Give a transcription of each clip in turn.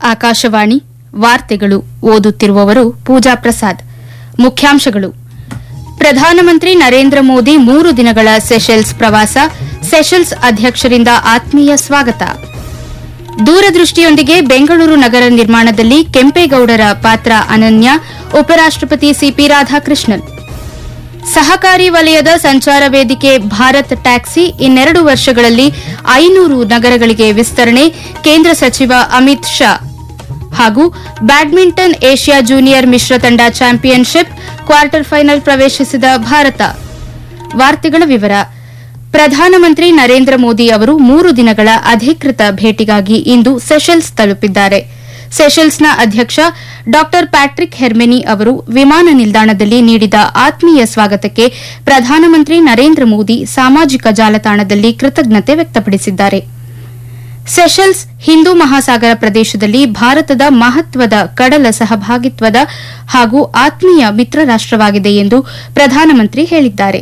ಆಕಾಶವಾಣಿ ವಾರ್ತೆಗಳು ಓದುತ್ತಿರುವವರು ಪೂಜಾ ಪ್ರಸಾದ್ ಮುಖ್ಯಾಂಶಗಳು ಪ್ರಧಾನಮಂತ್ರಿ ನರೇಂದ್ರ ಮೋದಿ ಮೂರು ದಿನಗಳ ಸೆಷೆಲ್ಸ್ ಪ್ರವಾಸ ಸೆಷೆಲ್ಸ್ ಅಧ್ಯಕ್ಷರಿಂದ ಆತ್ಮೀಯ ಸ್ವಾಗತ ದೂರದೃಷ್ಟಿಯೊಂದಿಗೆ ಬೆಂಗಳೂರು ನಗರ ನಿರ್ಮಾಣದಲ್ಲಿ ಕೆಂಪೇಗೌಡರ ಪಾತ್ರ ಅನನ್ಯ ಉಪರಾಷ್ಟಪತಿ ಸಿಪಿ ರಾಧಾಕೃಷ್ಣನ್ ಸಹಕಾರಿ ವಲಯದ ಸಂಚಾರ ವೇದಿಕೆ ಭಾರತ್ ಟ್ಯಾಕ್ಸಿ ಇನ್ನೆರಡು ವರ್ಷಗಳಲ್ಲಿ ಐನೂರು ನಗರಗಳಿಗೆ ವಿಸ್ತರಣೆ ಕೇಂದ್ರ ಸಚಿವ ಅಮಿತ್ ಶಾ ಹಾಗೂ ಬ್ಯಾಡ್ಮಿಂಟನ್ ಏಷ್ಯಾ ಜೂನಿಯರ್ ಮಿಶ್ರ ತಂಡ ಚಾಂಪಿಯನ್ಶಿಪ್ ಕ್ವಾರ್ಟರ್ ಫೈನಲ್ ಪ್ರವೇಶಿಸಿದ ಭಾರತ ವಾರ್ತೆಗಳ ವಿವರ ಪ್ರಧಾನಮಂತ್ರಿ ನರೇಂದ್ರ ಮೋದಿ ಅವರು ಮೂರು ದಿನಗಳ ಅಧಿಕೃತ ಭೇಟಿಗಾಗಿ ಇಂದು ಸೆಷೆಲ್ಸ್ ತಲುಪಿದ್ದಾರೆ ಸೆಷೆಲ್ಸ್ನ ಅಧ್ಯಕ್ಷ ಡಾ ಪ್ಯಾಟ್ರಿಕ್ ಹೆರ್ಮೆನಿ ಅವರು ವಿಮಾನ ನಿಲ್ದಾಣದಲ್ಲಿ ನೀಡಿದ ಆತ್ಮೀಯ ಸ್ವಾಗತಕ್ಕೆ ಪ್ರಧಾನಮಂತ್ರಿ ನರೇಂದ್ರ ಮೋದಿ ಸಾಮಾಜಿಕ ಜಾಲತಾಣದಲ್ಲಿ ಕೃತಜ್ಞತೆ ವ್ಯಕ್ತಪಡಿಸಿದ್ದಾರೆ ಸೆಷೆಲ್ಸ್ ಹಿಂದೂ ಮಹಾಸಾಗರ ಪ್ರದೇಶದಲ್ಲಿ ಭಾರತದ ಮಹತ್ವದ ಕಡಲ ಸಹಭಾಗಿತ್ವದ ಹಾಗೂ ಆತ್ಮೀಯ ಮಿತ್ರ ರಾಷ್ಟವಾಗಿದೆ ಎಂದು ಪ್ರಧಾನಮಂತ್ರಿ ಹೇಳಿದ್ದಾರೆ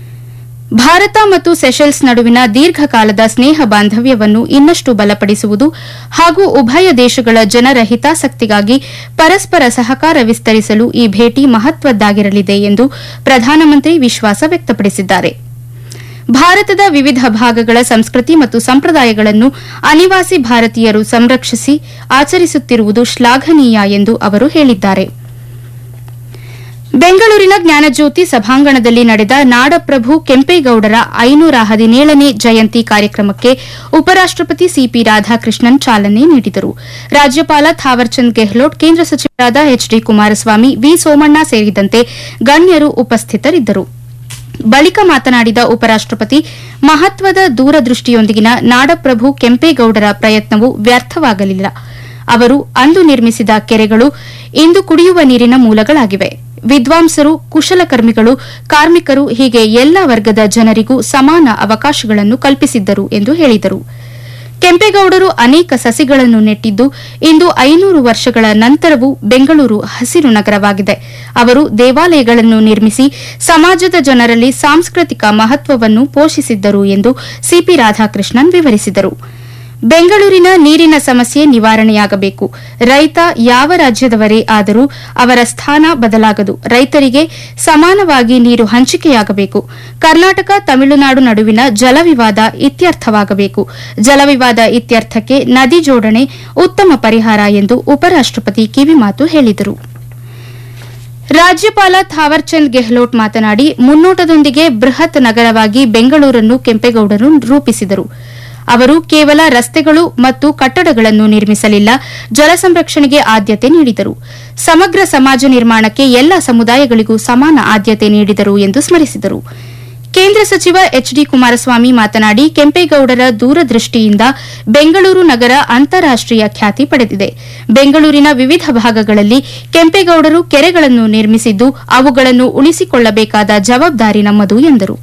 ಭಾರತ ಮತ್ತು ಸೆಷೆಲ್ಸ್ ನಡುವಿನ ದೀರ್ಘಕಾಲದ ಸ್ನೇಹ ಬಾಂಧವ್ಯವನ್ನು ಇನ್ನಷ್ಟು ಬಲಪಡಿಸುವುದು ಹಾಗೂ ಉಭಯ ದೇಶಗಳ ಜನರ ಹಿತಾಸಕ್ತಿಗಾಗಿ ಪರಸ್ಪರ ಸಹಕಾರ ವಿಸ್ತರಿಸಲು ಈ ಭೇಟಿ ಮಹತ್ವದ್ದಾಗಿರಲಿದೆ ಎಂದು ಪ್ರಧಾನಮಂತ್ರಿ ವಿಶ್ವಾಸ ವ್ಯಕ್ತಪಡಿಸಿದ್ದಾರೆ ಭಾರತದ ವಿವಿಧ ಭಾಗಗಳ ಸಂಸ್ಕೃತಿ ಮತ್ತು ಸಂಪ್ರದಾಯಗಳನ್ನು ಅನಿವಾಸಿ ಭಾರತೀಯರು ಸಂರಕ್ಷಿಸಿ ಆಚರಿಸುತ್ತಿರುವುದು ಶ್ಲಾಘನೀಯ ಎಂದು ಅವರು ಹೇಳಿದ್ದಾರೆ ಬೆಂಗಳೂರಿನ ಜ್ಞಾನಜ್ಯೋತಿ ಸಭಾಂಗಣದಲ್ಲಿ ನಡೆದ ನಾಡಪ್ರಭು ಕೆಂಪೇಗೌಡರ ಐನೂರ ಹದಿನೇಳನೇ ಜಯಂತಿ ಕಾರ್ಯಕ್ರಮಕ್ಕೆ ಉಪರಾಷ್ಟಪತಿ ಸಿಪಿ ರಾಧಾಕೃಷ್ಣನ್ ಚಾಲನೆ ನೀಡಿದರು ರಾಜ್ಯಪಾಲ ಥಾವರ್ಚಂದ್ ಗೆಹ್ಲೋಟ್ ಕೇಂದ್ರ ಸಚಿವರಾದ H D Kumaraswamy V Somanna ಸೇರಿದಂತೆ ಗಣ್ಯರು ಉಪಸ್ಥಿತರಿದ್ದರು ಬಳಿಕ ಮಾತನಾಡಿದ ಉಪರಾಷ್ಟಪತಿ ಮಹತ್ವದ ದೂರದೃಷ್ಟಿಯೊಂದಿಗಿನ ನಾಡಪ್ರಭು ಕೆಂಪೇಗೌಡರ ಪ್ರಯತ್ನವು ವ್ಯರ್ಥವಾಗಲಿಲ್ಲ ಅವರು ಅಂದು ನಿರ್ಮಿಸಿದ ಕೆರೆಗಳು ಇಂದು ಕುಡಿಯುವ ನೀರಿನ ಮೂಲಗಳಾಗಿವೆ ವಿದ್ವಾಂಸರು ಕುಶಲಕರ್ಮಿಗಳು ಕಾರ್ಮಿಕರು ಹೀಗೆ ಎಲ್ಲ ವರ್ಗದ ಜನರಿಗೂ ಸಮಾನ ಅವಕಾಶಗಳನ್ನು ಕಲ್ಪಿಸಿದ್ದರು ಎಂದು ಹೇಳಿದರು ಕೆಂಪೇಗೌಡರು ಅನೇಕ ಸಸಿಗಳನ್ನು ನೆಟ್ಟಿದ್ದು ಇಂದು ಐನೂರು ವರ್ಷಗಳ ನಂತರವೂ ಬೆಂಗಳೂರು ಹಸಿರು ನಗರವಾಗಿದೆ ಅವರು ದೇವಾಲಯಗಳನ್ನು ನಿರ್ಮಿಸಿ ಸಮಾಜದ ಜನರಲ್ಲಿ ಸಾಂಸ್ಕೃತಿಕ ಮಹತ್ವವನ್ನು ಪೋಷಿಸಿದ್ದರು ಎಂದು ಸಿಪಿ ರಾಧಾಕೃಷ್ಣನ್ ವಿವರಿಸಿದರು ಬೆಂಗಳೂರಿನ ನೀರಿನ ಸಮಸ್ಯೆ ನಿವಾರಣೆಯಾಗಬೇಕು ರೈತ ಯಾವ ರಾಜ್ಯದವರೇ ಆದರೂ ಅವರ ಸ್ಥಾನ ಬದಲಾಗದು ರೈತರಿಗೆ ಸಮಾನವಾಗಿ ನೀರು ಹಂಚಿಕೆಯಾಗಬೇಕು ಕರ್ನಾಟಕ ತಮಿಳುನಾಡು ನಡುವಿನ ಜಲವಿವಾದ ಇತ್ಯರ್ಥವಾಗಬೇಕು ಜಲವಿವಾದ ಇತ್ಯರ್ಥಕ್ಕೆ ನದಿ ಜೋಡಣೆ ಉತ್ತಮ ಪರಿಹಾರ ಎಂದು ಉಪರಾಷ್ಟಪತಿ ಕಿವಿಮಾತು ಹೇಳಿದರು ರಾಜ್ಯಪಾಲ ಥಾವರ್ಚಂದ್ ಗೆಹ್ಲೋಟ್ ಮಾತನಾಡಿ ಮುನ್ನೋಟದೊಂದಿಗೆ ಬೃಹತ್ ನಗರವಾಗಿ ಬೆಂಗಳೂರನ್ನು ಕೆಂಪೇಗೌಡರು ರೂಪಿಸಿದರು ಅವರು ಕೇವಲ ರಸ್ತೆಗಳು ಮತ್ತು ಕಟ್ಟಡಗಳನ್ನು ನಿರ್ಮಿಸಲಿಲ್ಲ ಜಲ ಸಂರಕ್ಷಣೆಗೆ ಆದ್ಯತೆ ನೀಡಿದರು ಸಮಗ್ರ ಸಮಾಜ ನಿರ್ಮಾಣಕ್ಕೆ ಎಲ್ಲ ಸಮುದಾಯಗಳಿಗೂ ಸಮಾನ ಆದ್ಯತೆ ನೀಡಿದರು ಎಂದು ಸ್ಮರಿಸಿದರು ಕೇಂದ್ರ ಸಚಿವ ಎಚ್ ಡಿ ಕುಮಾರಸ್ವಾಮಿ ಮಾತನಾಡಿ ಕೆಂಪೇಗೌಡರ ದೂರದೃಷ್ಟಿಯಿಂದ ಬೆಂಗಳೂರು ನಗರ ಅಂತಾರಾಷ್ಟೀಯ ಖ್ಯಾತಿ ಪಡೆದಿದೆ ಬೆಂಗಳೂರಿನ ವಿವಿಧ ಭಾಗಗಳಲ್ಲಿ ಕೆಂಪೇಗೌಡರು ಕೆರೆಗಳನ್ನು ನಿರ್ಮಿಸಿದ್ದು ಅವುಗಳನ್ನು ಉಳಿಸಿಕೊಳ್ಳಬೇಕಾದ ಜವಾಬ್ದಾರಿ ನಮ್ಮದು ಎಂದರು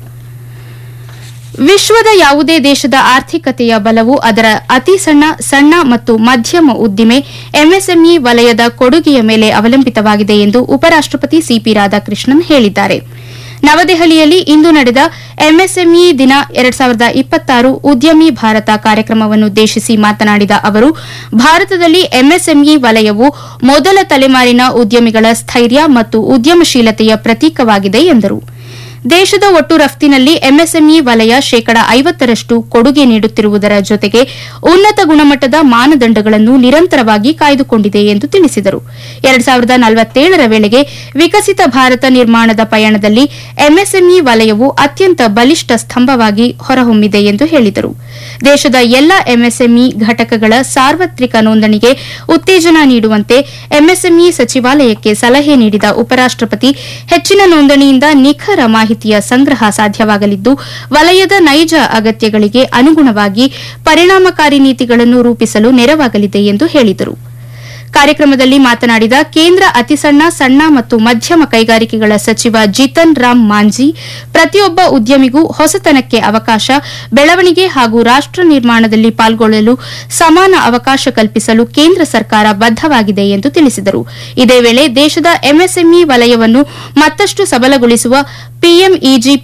ವಿಶ್ವದ ಯಾವುದೇ ದೇಶದ ಆರ್ಥಿಕತೆಯ ಬಲವು ಅದರ ಅತಿ ಸಣ್ಣ ಸಣ್ಣ ಮತ್ತು ಮಧ್ಯಮ ಉದ್ದಿಮೆ ಎಂಎಸ್ಎಂಇ ವಲಯದ ಕೊಡುಗೆಯ ಮೇಲೆ ಅವಲಂಬಿತವಾಗಿದೆ ಎಂದು ಉಪರಾಷ್ಟಪತಿ ಸಿಪಿ ರಾಧಾಕೃಷ್ಣನ್ ಹೇಳಿದ್ದಾರೆ ನವದೆಹಲಿಯಲ್ಲಿ ಇಂದು ನಡೆದ ಎಂಎಸ್ಎಂಇ ದಿನ ಎರಡ್ ಸಾವಿರದ ಇಪ್ಪತ್ತಾರು ಉದ್ಯಮಿ ಭಾರತ ಕಾರ್ಯಕ್ರಮವನ್ನುದ್ದೇಶಿಸಿ ಮಾತನಾಡಿದ ಅವರು ಭಾರತದಲ್ಲಿ ಎಂಎಸ್ಎಂಇ ವಲಯವು ಮೊದಲ ತಲೆಮಾರಿನ ಉದ್ಯಮಿಗಳ ಸ್ಥೈರ್ಯ ಮತ್ತು ಉದ್ಯಮಶೀಲತೆಯ ಪ್ರತೀಕವಾಗಿದೆ ಎಂದರು ದೇಶದ ಒಟ್ಟು ರಫ್ತಿನಲ್ಲಿ ಎಂಎಸ್ಎಂಇ ವಲಯ ಶೇಕಡ ಐವತ್ತರಷ್ಟು ಕೊಡುಗೆ ನೀಡುತ್ತಿರುವುದರ ಜೊತೆಗೆ ಉನ್ನತ ಗುಣಮಟ್ಟದ ಮಾನದಂಡಗಳನ್ನು ನಿರಂತರವಾಗಿ ಕಾಯ್ದುಕೊಂಡಿದೆ ಎಂದು ತಿಳಿಸಿದರು ಎರಡ್ ಸಾವಿರದ ನಲವತ್ತೇಳರ ವೇಳೆಗೆ ವಿಕಸಿತ ಭಾರತ ನಿರ್ಮಾಣದ ಪಯಣದಲ್ಲಿ ಎಂಎಸ್ಎಂಇ ವಲಯವು ಅತ್ಯಂತ ಬಲಿಷ್ಠ ಸ್ತಂಭವಾಗಿ ಹೊರಹೊಮ್ಮಿದೆ ಎಂದು ಹೇಳಿದರು ದೇಶದ ಎಲ್ಲ ಎಂಎಸ್ಎಂಇ ಘಟಕಗಳ ಸಾರ್ವತ್ರಿಕ ನೋಂದಣಿಗೆ ಉತ್ತೇಜನ ನೀಡುವಂತೆ ಎಂಎಸ್ಎಂಇ ಸಚಿವಾಲಯಕ್ಕೆ ಸಲಹೆ ನೀಡಿದ ಉಪರಾಷ್ಟಪತಿ ಹೆಚ್ಚಿನ ನೋಂದಣಿಯಿಂದ ನಿಖರ ಮಾಹಿತಿಯ ಸಂಗ್ರಹ ಸಾಧ್ಯವಾಗಲಿದ್ದು ವಲಯದ ನೈಜ ಅಗತ್ಯಗಳಿಗೆ ಅನುಗುಣವಾಗಿ ಪರಿಣಾಮಕಾರಿ ನೀತಿಗಳನ್ನು ರೂಪಿಸಲು ನೆರವಾಗಲಿದೆ ಎಂದು ಹೇಳಿದರು ಕಾರ್ಯಕ್ರಮದಲ್ಲಿ ಮಾತನಾಡಿದ ಕೇಂದ್ರ ಅತಿಸಣ್ಣ ಸಣ್ಣ ಮತ್ತು ಮಧ್ಯಮ ಕೈಗಾರಿಕೆಗಳ ಸಚಿವ ಜಿತನ್ ರಾಮ್ ಮಾಂಜಿ ಪ್ರತಿಯೊಬ್ಬ ಉದ್ಯಮಿಗೂ ಹೊಸತನಕ್ಕೆ ಅವಕಾಶ ಬೆಳವಣಿಗೆ ಹಾಗೂ ರಾಷ್ಟ ನಿರ್ಮಾಣದಲ್ಲಿ ಪಾಲ್ಗೊಳ್ಳಲು ಸಮಾನ ಅವಕಾಶ ಕಲ್ಪಿಸಲು ಕೇಂದ್ರ ಸರ್ಕಾರ ಬದ್ದವಾಗಿದೆ ಎಂದು ತಿಳಿಸಿದರು ಇದೇ ವೇಳೆ ದೇಶದ ಎಂಎಸ್ಎಂಇ ವಲಯವನ್ನು ಮತ್ತಷ್ಟು ಸಬಲಗೊಳಿಸುವ ಪಿಎಂಇಜಿ